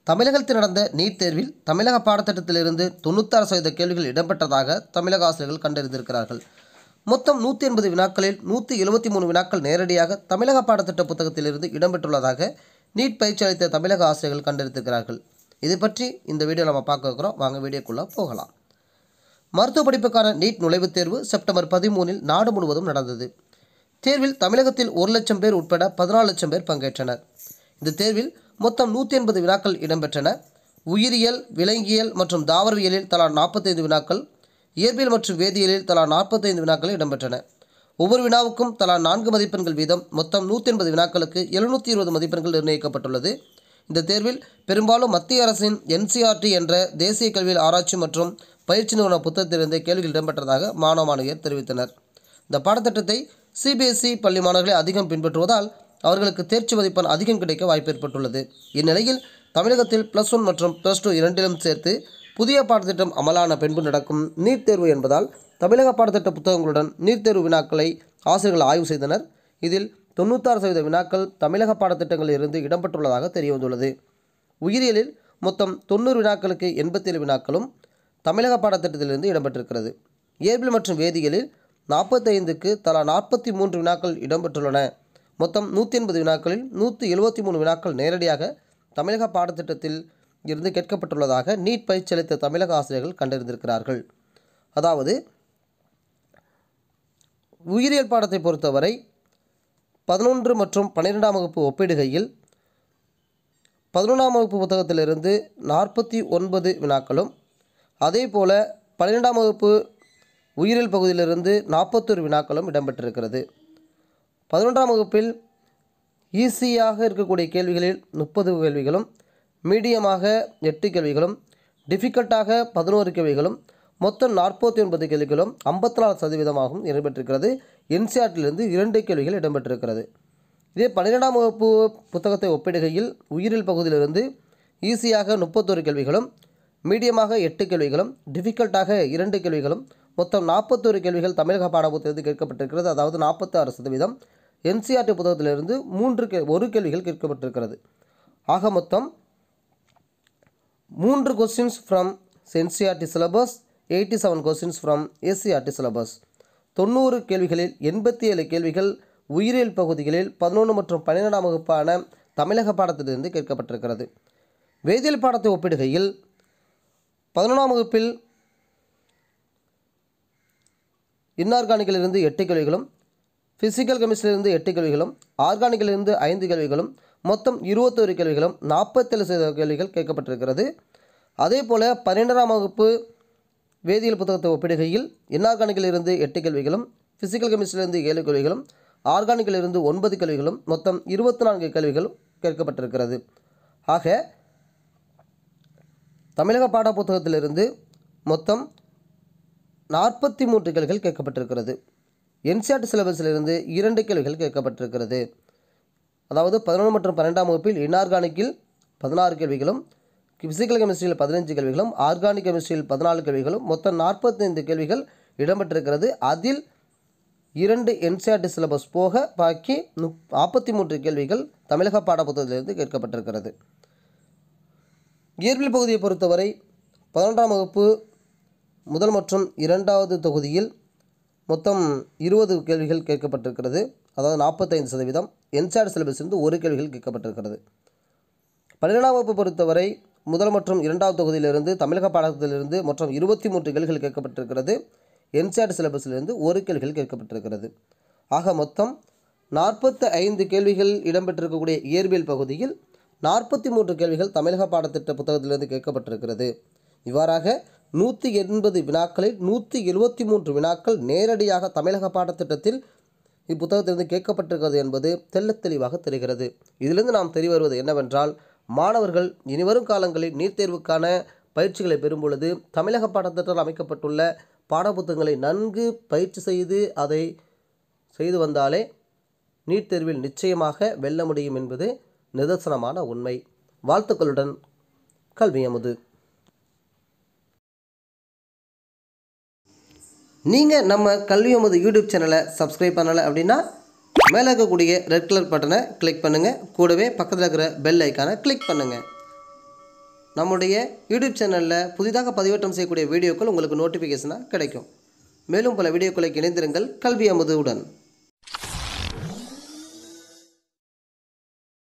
தமிழகத்தில் நடந்த நீட் தேர்வில் தமிழக பாடத்திட்டத்திலிருந்து தொண்ணூத்தாறு சதவீத கேள்விகள் இடம்பெற்றதாக தமிழக ஆசிரியர்கள் கண்டறிந்திருக்கிறார்கள் மொத்தம் நூற்றி எண்பது வினாக்களில் நூற்றி எழுபத்தி மூணு வினாக்கள் நேரடியாக தமிழக பாடத்திட்ட புத்தகத்திலிருந்து இடம்பெற்றுள்ளதாக நீட் பயிற்சி அளித்த தமிழக ஆசிரியர்கள் கண்டறிந்திருக்கிறார்கள் இது பற்றி இந்த வீடியோ நம்ம பார்க்க இருக்கிறோம் வாங்க வீடியோக்குள்ளே போகலாம் மருத்துவ படிப்புக்கான நீட் நுழைவுத் தேர்வு செப்டம்பர் பதிமூனில் நாடு முழுவதும் நடந்தது தேர்வில் தமிழகத்தில் ஒரு லட்சம் பேர் உட்பட பதினாலு லட்சம் பேர் பங்கேற்றனர் இந்த தேர்வில் மொத்தம் நூற்றி எண்பது வினாக்கள் இடம்பெற்றன உயிரியல் விலங்கியல் மற்றும் தாவரவியலில் தலா நாற்பத்தைந்து வினாக்கள் இயற்பியல் மற்றும் வேதியியலில் தலா நாற்பத்தைந்து வினாக்கள் இடம்பெற்றன ஒவ்வொரு வினாவுக்கும் தலா நான்கு மதிப்பெண்கள் வீதம் மொத்தம் நூற்றி எண்பது வினாக்களுக்கு எழுநூற்றி இருபது மதிப்பெண்கள் நிர்ணயிக்கப்பட்டுள்ளது இந்த தேர்வில் பெரும்பாலும் மத்திய அரசின் என்சிஆர்டி என்ற தேசிய கல்வியில் ஆராய்ச்சி மற்றும் பயிற்சி நிறுவன புத்தகத்திலிருந்து கேள்விகள் இடம்பெற்றதாக மாணவ மாணவியர் தெரிவித்தனர் இந்த பாடத்திட்டத்தை சிபிஎஸ்இ பள்ளி மாணவர்களை அதிகம் பின்பற்றுவதால் அவர்களுக்கு தேர்ச்சி மதிப்பெண் அதிகம் கிடைக்க வாய்ப்பு ஏற்பட்டுள்ளது இந்நிலையில் தமிழகத்தில் ப்ளஸ் ஒன் மற்றும் ப்ளஸ் டூ இரண்டிலும் சேர்த்து புதிய பாடத்திட்டம் அமலான பின்பு நடக்கும் நீட் தேர்வு என்பதால் தமிழக பாடத்திட்ட புத்தகங்களுடன் நீட் தேர்வு வினாக்களை ஆசிரியர்கள் ஆய்வு செய்தனர் இதில் தொண்ணூத்தாறு சதவீத வினாக்கள் தமிழக பாடத்திட்டங்களில் இருந்து இடம்பெற்றுள்ளதாக தெரிய வந்துள்ளது உயிரியலில் மொத்தம் தொண்ணூறு வினாக்களுக்கு எண்பத்தேழு வினாக்களும் தமிழக பாடத்திட்டத்திலிருந்து இடம்பெற்றிருக்கிறது இயற்பியல் மற்றும் வேதியியலில் நாற்பத்தைந்துக்கு தலா நாற்பத்தி மூன்று வினாக்கள் இடம்பெற்றுள்ளன மொத்தம் நூற்றி எண்பது வினாக்களில் நூற்றி எழுபத்தி மூணு வினாக்கள் நேரடியாக தமிழக பாடத்திட்டத்தில் இருந்து கேட்கப்பட்டுள்ளதாக நீட் பயிற்சி அளித்த தமிழக ஆசிரியர்கள் கண்டறிந்திருக்கிறார்கள் அதாவது உயிரியல் பாடத்தை பொறுத்தவரை பதினொன்று மற்றும் பன்னிரெண்டாம் வகுப்பு ஒப்பிடுகையில் பதினொன்றாம் வகுப்பு புத்தகத்திலிருந்து நாற்பத்தி ஒன்பது வினாக்களும் அதே போல் பன்னிரெண்டாம் வகுப்பு உயிரியல் பகுதியிலிருந்து நாற்பத்தொரு வினாக்களும் இடம்பெற்றிருக்கிறது பதினொன்றாம் வகுப்பில் ஈஸியாக இருக்கக்கூடிய கேள்விகளில் முப்பது கேள்விகளும் மீடியமாக எட்டு கேள்விகளும் டிஃபிகல்ட்டாக பதினோரு கேள்விகளும் மொத்தம் நாற்பத்தி ஒன்பது கேள்விகளும் ஐம்பத்தி நாலு சதவீதமாகவும் இடம்பெற்றிருக்கிறது என்சிஆர்டிலிருந்து இரண்டு கேள்விகள் இடம்பெற்றிருக்கிறது இதே பன்னிரெண்டாம் வகுப்பு புத்தகத்தை ஒப்பிடுகையில் உயிரியல் பகுதியிலிருந்து ஈஸியாக முப்பத்தொரு கேள்விகளும் மீடியமாக எட்டு கேள்விகளும் டிஃபிகல்ட்டாக இரண்டு கேள்விகளும் மொத்தம் நாற்பத்தோரு கேள்விகள் தமிழக பாடப்புத்தகத்தில் கேட்கப்பட்டிருக்கிறது அதாவது நாற்பத்தாறு சதவீதம் என்சிஆர்டி புத்தகத்திலிருந்து மூன்று கே ஒரு கேள்விகள் கேட்கப்பட்டிருக்கிறது ஆக மொத்தம் மூன்று questions from NCERT syllabus eighty seven questions from NCERT syllabus தொண்ணூறு கேள்விகளில் எண்பத்தி ஏழு கேள்விகள் உயிரியல் பகுதிகளில் பதினொன்று மற்றும் பன்னிரெண்டாம் வகுப்பான தமிழக பாடத்திலிருந்து கேட்கப்பட்டிருக்கிறது வேதியியல் பாடத்தை ஒப்பிடுகையில் பதினொன்றாம் வகுப்பில் இன்ஆர்கானிக்கிலிருந்து எட்டு கேள்விகளும் ஃபிசிக்கல் கெமிஸ்ட்ரியிலிருந்து எட்டு கேள்விகளும் ஆர்கானிக்கிலிருந்து ஐந்து கேள்விகளும் மொத்தம் இருபத்தொரு கேள்விகளும் நாற்பத்தேழு சதவீத கேள்விகள் கேட்கப்பட்டிருக்கிறது அதே போல் பன்னிரெண்டாம் வகுப்பு வேதியியல் புத்தகத்தை ஒப்பிடுகையில் இன்ஆர்கானிக்கிலிருந்து எட்டு கேள்விகளும் ஃபிசிக்கல் கெமிஸ்ட்ரியிலிருந்து ஏழு கேள்விகளும் ஆர்கானிக்கிலிருந்து ஒன்பது கேள்விகளும் மொத்தம் இருபத்தி நான்கு கேள்விகளும் கேட்கப்பட்டிருக்கிறது ஆக தமிழக பாடப்புத்தகத்திலிருந்து மொத்தம் நாற்பத்தி மூன்று கேள்விகள் கேட்கப்பட்டிருக்கிறது என்சிஆர்டி சிலபஸிலிருந்து இரண்டு கேள்விகள் கேட்கப்பட்டிருக்கிறது அதாவது பதினொன்று மற்றும் பன்னெண்டாம் வகுப்பில் இன்ஆர்கானிக்கில் பதினாறு கேள்விகளும் ஃபிசிக்கல் கெமிஸ்ட்ரியில் பதினஞ்சு கேள்விகளும் ஆர்கானிக் கெமிஸ்ட்ரியில் பதினாலு கேள்விகளும் மொத்தம் நாற்பத்தைந்து கேள்விகள் இடம்பெற்றிருக்கிறது அதில் இரண்டு என்சிஆர்டி சிலபஸ் போக பாக்கி முப் நாற்பத்தி மூன்று கேள்விகள் தமிழக பாடப்புத்தகத்திலிருந்து கேட்கப்பட்டிருக்கிறது இயற்பியல் பகுதியை பொறுத்தவரை பதினொன்றாம் வகுப்பு முதல் மற்றும் இரண்டாவது தொகுதியில் மொத்தம் இருபது கேள்விகள் கேட்கப்பட்டிருக்கிறது அதாவது நாற்பத்தைந்து சதவீதம் என்சிஆர் சிலபஸிலிருந்து ஒரு கேள்விகள் கேட்கப்பட்டிருக்கிறது பன்னிரெண்டாம் வகுப்பு பொறுத்தவரை முதல் மற்றும் இரண்டாவது தொகுதியிலிருந்து தமிழக பாடத்திலிருந்து மொத்தம் இருபத்தி மூன்று கேள்விகள் கேட்கப்பட்டிருக்கிறது என்சிஆர் சிலபஸிலிருந்து ஒரு கேள்விகள் கேட்கப்பட்டிருக்கிறது ஆக மொத்தம் நாற்பத்தி ஐந்து கேள்விகள் இடம்பெற்றிருக்கக்கூடிய இயற்பியல் பகுதியில் நாற்பத்தி மூன்று கேள்விகள் தமிழக பாடத்திட்ட புத்தகத்திலிருந்து கேட்கப்பட்டிருக்கிறது இவ்வாறாக நூற்றி எண்பது வினாக்களில் நூற்றி எழுபத்தி மூன்று வினாக்கள் நேரடியாக தமிழக பாடத்திட்டத்தில் இப்புத்தகத்திலிருந்து கேட்கப்பட்டிருக்கிறது என்பது தெள்ளத் தெளிவாக தெரிகிறது இதிலிருந்து நாம் தெரிய வருவது என்னவென்றால் மாணவர்கள் இனிவரும் காலங்களில் நீட் தேர்வுக்கான பயிற்சிகளை பெறும் பொழுது தமிழக பாடத்திட்டத்தில் அமைக்கப்பட்டுள்ள பாடப்புத்தகங்களை நன்கு பயிற்சி செய்து அதை செய்து வந்தாலே நீட் தேர்வில் நிச்சயமாக வெல்ல முடியும் என்பது நிதர்சனமான உண்மை வாழ்த்துக்களுடன் கல்வியமுது நீங்கள் நம்ம கல்வியமுது யூடியூப் சேனலை சப்ஸ்கிரைப் பண்ணலை அப்படின்னா மேலே இருக்கக்கூடிய ரெட் கலர் பட்டனை கிளிக் பண்ணுங்கள் கூடவே பக்கத்தில் இருக்கிற பெல் ஐக்கானை கிளிக் பண்ணுங்கள் நம்முடைய யூடியூப் சேனலில் புதிதாக பதிவேற்றம் செய்யக்கூடிய வீடியோக்கள் உங்களுக்கு நோட்டிஃபிகேஷனாக கிடைக்கும் மேலும் பல வீடியோக்களை இணைந்திருங்கள் கல்வி அமுதுவுடன்